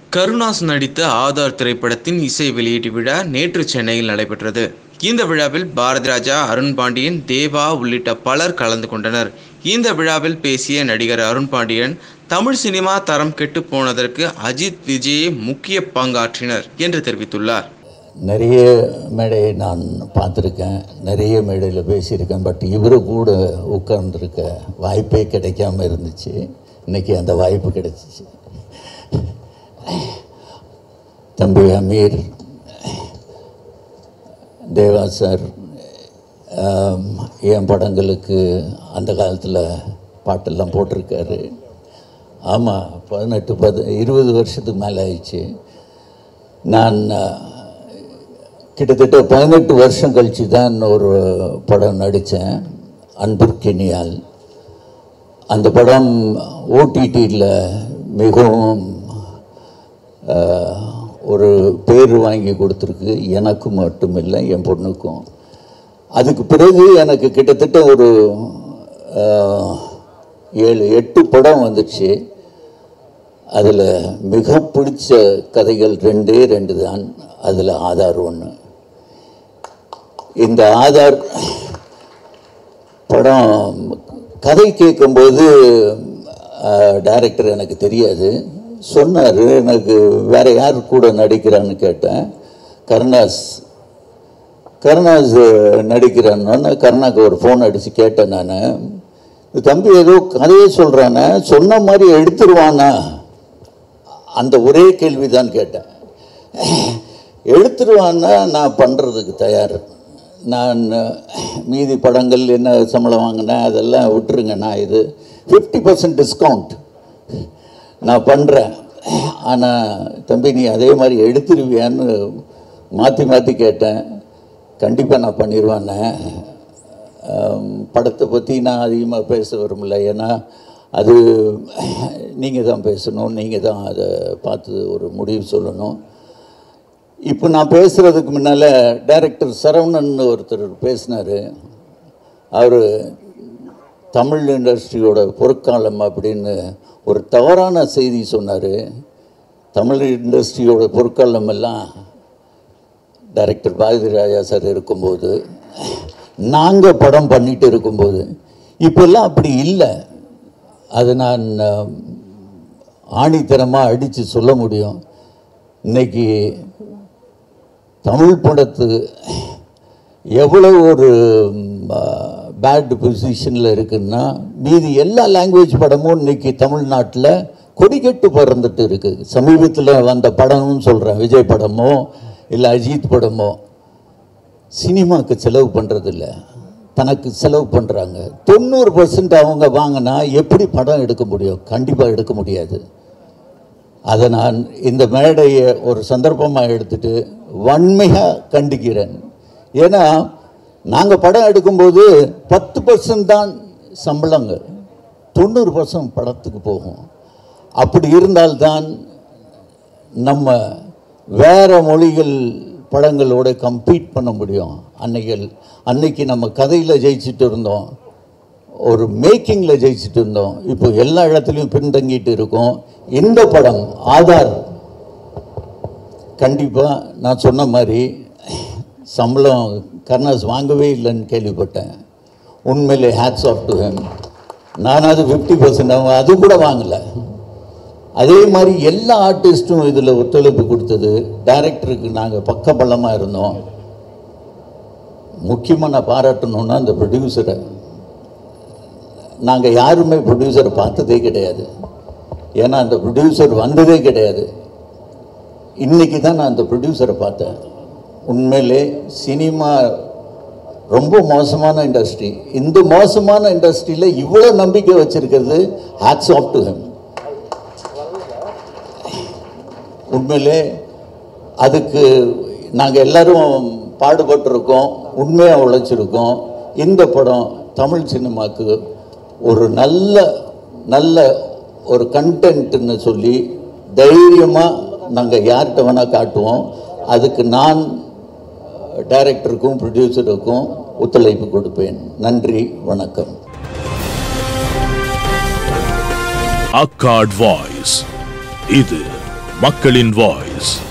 கருணாஸ் நடித்த ஆதார் திரைப்படத்தின் இசை வெளியீட்டு விழா நேற்று சென்னையில் நடைபெற்றது இந்த விழாவில் பாரதி ராஜா அருண் பாண்டியன் தேவா உள்ளிட்ட பலர் கலந்து கொண்டனர் இந்த விழாவில் பேசிய நடிகர் அருண் பாண்டியன் தமிழ் சினிமா தரம் கெட்டு போனதற்கு அஜித் விஜய் முக்கிய பங்காற்றினர் என்று தெரிவித்துள்ளார் நிறைய மேடையை நான் பார்த்துருக்கேன் நிறைய மேடையில் பேசியிருக்கேன் பட் இவரு கூட உட்கார்ந்துருக்க வாய்ப்பே கிடைக்காம இருந்துச்சு இன்னைக்கு அந்த வாய்ப்பு கிடைச்சிச்சு தம்பி அமீர் தேவா சார் ஆம், என் படங்களுக்கு அந்த காலத்தில் பாட்டெல்லாம் போட்டிருக்காரு ஆமாம் பதினெட்டு பது இருபது வருஷத்துக்கு மேலே ஆயிடுச்சு நான் அஹ், கிட்டத்தட்ட பதினெட்டு வருஷம் கழித்து தான் ஒரு படம் நடித்தேன் அன்பிற்கினியால் அந்த படம் ஓடிடியில் மிகவும் ஆஹ், ஒரு பேர் வாங்கி கொடுத்துருக்கு எனக்கும் மட்டும் இல்லை என் பொண்ணுக்கும் அதுக்கு பிறகு எனக்கு கிட்டத்தட்ட ஒரு ஆஹ், ஏழு எட்டு படம் வந்துச்சு அதில் மிக பிடிச்ச கதைகள் ரெண்டே ரெண்டு தான் அதில் ஆதார் ஒன்று இந்த ஆதார் படம் கதை கேட்கும்போது டைரக்டர் எனக்கு தெரியாது சொன்னார் எனக்கு வேற யார் கூட நடிக்கிறான்னு கேட்டேன் கருணாஸ் கருணாஸ் நடிக்கிறான்னு கருணாக்கு ஒரு ஃபோன் அடித்து கேட்டேன் நான் தம்பி ஏதோ கதையே சொல்கிறானே சொன்ன மாதிரி எடுத்துருவானா அந்த ஒரே கேள்வி தான் கேட்டேன் எடுத்துருவான்னா நான் பண்ணுறதுக்கு தயார் நான் மீதி படங்கள் என்ன சம்பளம் வாங்கினேன் அதெல்லாம் விட்டுருங்க நான் இது ஃபிஃப்டி பர்சன்ட் டிஸ்கவுண்ட் நான் பண்ணுறேன் ஆனால் தம்பி நீ அதே மாதிரி எடுத்துருவியான்னு மாற்றி மாற்றி கேட்டேன் கண்டிப்பாக நான் பண்ணிடுவேன்னே ஆம், படத்தை பற்றி நான் அதிகமாக பேச விரும்பல ஏன்னா அது நீங்கள் தான் பேசணும் நீங்கள் தான் அதை பார்த்து ஒரு முடிவு சொல்லணும் இப்போ நான் பேசுகிறதுக்கு முன்னால் டைரக்டர் சரவணன் ஒருத்தர் பேசினார் அவர் தமிழ் இண்டஸ்ட்ரியோட பொற்காலம் அப்படின்னு ஒரு தவறான செய்தி சொன்னார் தமிழ் இண்டஸ்ட்ரியோட பொற்காலம் எல்லாம் டைரக்டர் பாரதி ராஜா சார் இருக்கும்போது நாங்கள் படம் பண்ணிட்டு இருக்கும்போது இப்போல்லாம் அப்படி இல்லை அதை நான் அஹ், ஆணித்தரமாக அடித்து சொல்ல முடியும் இன்னைக்கு தமிழ் படத்து எவ்வளோ ஒரு பேட் பொசிஷனில் இருக்குன்னா மீதி எல்லா லாங்குவேஜ் படமும் இன்னைக்கு தமிழ்நாட்டில் கொடிக்கட்டு பறந்துட்டு இருக்கு சமீபத்தில் வந்த படம்னு சொல்கிறேன் விஜய் படமோ இல்லை அஜித் படமோ சினிமாவுக்கு செலவு பண்ணுறதில்ல தனக்கு செலவு பண்ணுறாங்க தொண்ணூறு பர்சன்ட் அவங்க வாங்கினா எப்படி படம் எடுக்க முடியும் கண்டிப்பாக எடுக்க முடியாது அதை நான் இந்த மேடையை ஒரு சந்தர்ப்பமாக எடுத்துட்டு வன்மையாக கண்டிக்கிறேன் ஏன்னா நாங்கள் படம் எடுக்கும்போது பத்து பர்சன்ட் தான் சம்பளங்க தொண்ணூறு பர்சன்ட் படத்துக்கு போகும் அப்படி இருந்தால்தான் நம்ம வேற மொழிகள் படங்களோட கம்பீட் பண்ண முடியும் அன்னைக்கு அன்னைக்கு நம்ம கதையில் ஜெயிச்சிட்டு இருந்தோம் ஒரு மேக்கிங்கில் ஜெயிச்சிட்டு இருந்தோம் இப்போ எல்லா இடத்துலையும் பின்தங்கிட்டு இருக்கோம் இந்த படம் ஆதார் கண்டிப்பாக நான் சொன்ன மாதிரி சம்பளம் கர்ணாஸ் வாங்கவே இல்லைன்னு கேள்விப்பட்டேன் உண்மையிலே ஹேட்ஸ் ஆஃப் டு ஹெம் நான் அது ஃபிஃப்டி பர்சன்ட் அவங்க அது கூட வாங்கலை அதே மாதிரி எல்லா ஆர்டிஸ்ட்டும் இதில் ஒத்துழைப்பு கொடுத்தது டைரக்டருக்கு நாங்கள் பக்கபலமாக இருந்தோம் முக்கியமாக நான் பாராட்டணுன்னா அந்த ப்ரொடியூசரை நாங்கள் யாருமே ப்ரொடியூசரை பார்த்ததே கிடையாது ஏன்னா அந்த ப்ரொடியூசர் வந்ததே கிடையாது இன்னைக்கு தான் நான் அந்த ப்ரொடியூசரை பார்த்தேன் உண்மையிலே சினிமா ரொம்ப மோசமான இண்டஸ்ட்ரி இந்த மோசமான இண்டஸ்ட்ரியில் இவ்வளோ நம்பிக்கை வச்சிருக்கிறது ஹேட்ஸ் ஆஃப் டு ஹெம் உண்மையிலே அதுக்கு நாங்கள் எல்லாரும் பாடுபட்டிருக்கோம் உண்மையாக உழைச்சிருக்கோம் இந்த படம் தமிழ் சினிமாவுக்கு ஒரு நல்ல நல்ல ஒரு கண்டென்ட்னு சொல்லி தைரியமாக நாங்கள் யார்கிட்ட வேணால் காட்டுவோம் அதுக்கு நான் டைரக்டருக்கும் ப்ரொடியூசருக்கும் ஒத்துழைப்பு கொடுப்பேன் நன்றி வணக்கம் அக்காட் வாய்ஸ் இது மக்களின் வாய்ஸ்